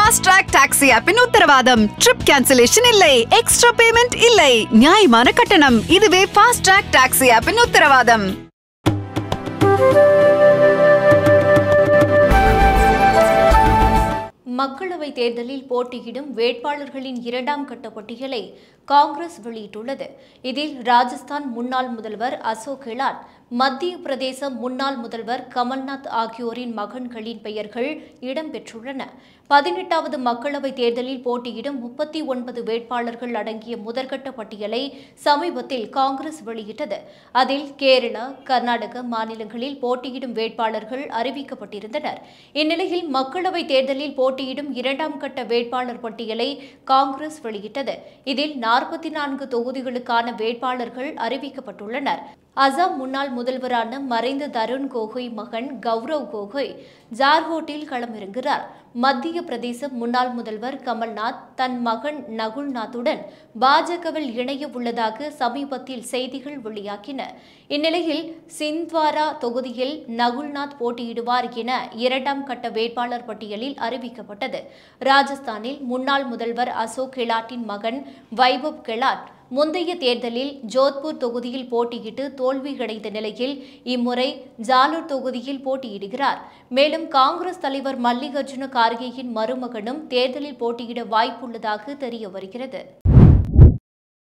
fast track taxi ஆப்பின் உத்தரவாதம் trip cancellation இல்லை எக்ஸ்ட்ரா பேமெண்ட் இல்லை நியாயமான கட்டணம் இதுவே ஃபாஸ்ட் ட்ராக் டாக்ஸி ஆப்பின் உத்தரவாதம் மக்களவைத் தேர்தலில் போட்டியிடும் வேட்பாளர்களின் இரண்டாம் கட்ட பட்டியலை காங்கிரஸ் வெளியிட்டுள்ளது இதில் ராஜஸ்தான் முன்னாள் முதல்வர் அசோக் கெலாட் மத்திய பிரதேச முன்னாள் முதல்வர் கமல்நாத் ஆகியோரின் மகன்களின் பெயர்கள் இடம்பெற்றுள்ளன பதினெட்டாவது மக்களவைத் தேர்தலில் போட்டியிடும் முப்பத்தி ஒன்பது வேட்பாளர்கள் அடங்கிய முதற்கட்ட பட்டியலை சமீபத்தில் காங்கிரஸ் வெளியிட்டது அதில் கேரளா கர்நாடக மாநிலங்களில் போட்டியிடும் வேட்பாளர்கள் அறிவிக்கப்பட்டிருந்தனர் இந்நிலையில் மக்களவைத் தேர்தலில் போட்டியிடும் இரண்டாம் கட்ட வேட்பாளர் பட்டியலை காங்கிரஸ் வெளியிட்டது இதில் நாற்பத்தி நான்கு தொகுதிகளுக்கான வேட்பாளர்கள் அறிவிக்கப்பட்டுள்ளனர் அசாம் முன்னாள் முதல்வரான மறைந்த தருண் கோகோய் மகன் கௌரவ் கோகோய் ஜார்ஹோட்டில் களமிறங்குகிறார் மத்திய பிரதேச முன்னாள் முதல்வர் கமல்நாத் தன் மகன் நகுல்நாத்துடன் பாஜகவில் இணைய உள்ளதாக சமீபத்தில் செய்திகள் வெளியாகின இந்நிலையில் சிந்த்வாரா தொகுதியில் நகுல்நாத் போட்டியிடுவார் என இரண்டாம் கட்ட வேட்பாளர் பட்டியலில் அறிவிக்கப்பட்டது ராஜஸ்தானில் முன்னாள் முதல்வர் அசோக் கெலாட்டின் மகன் வைபவ் கெலாட் முந்தைய தேர்தலில் ஜோத்பூர் தொகுதியில் போட்டியிட்டு தோல்வியடைந்த நிலையில் இம்முறை ஜாலூர் தொகுதியில் போட்டியிடுகிறார் மேலும் காங்கிரஸ் தலைவர் மல்லிகார்ஜுன கார்கேயின் மருமகனும் தேர்தலில் போட்டியிட வாய்ப்புள்ளதாக தெரிய வருகிறது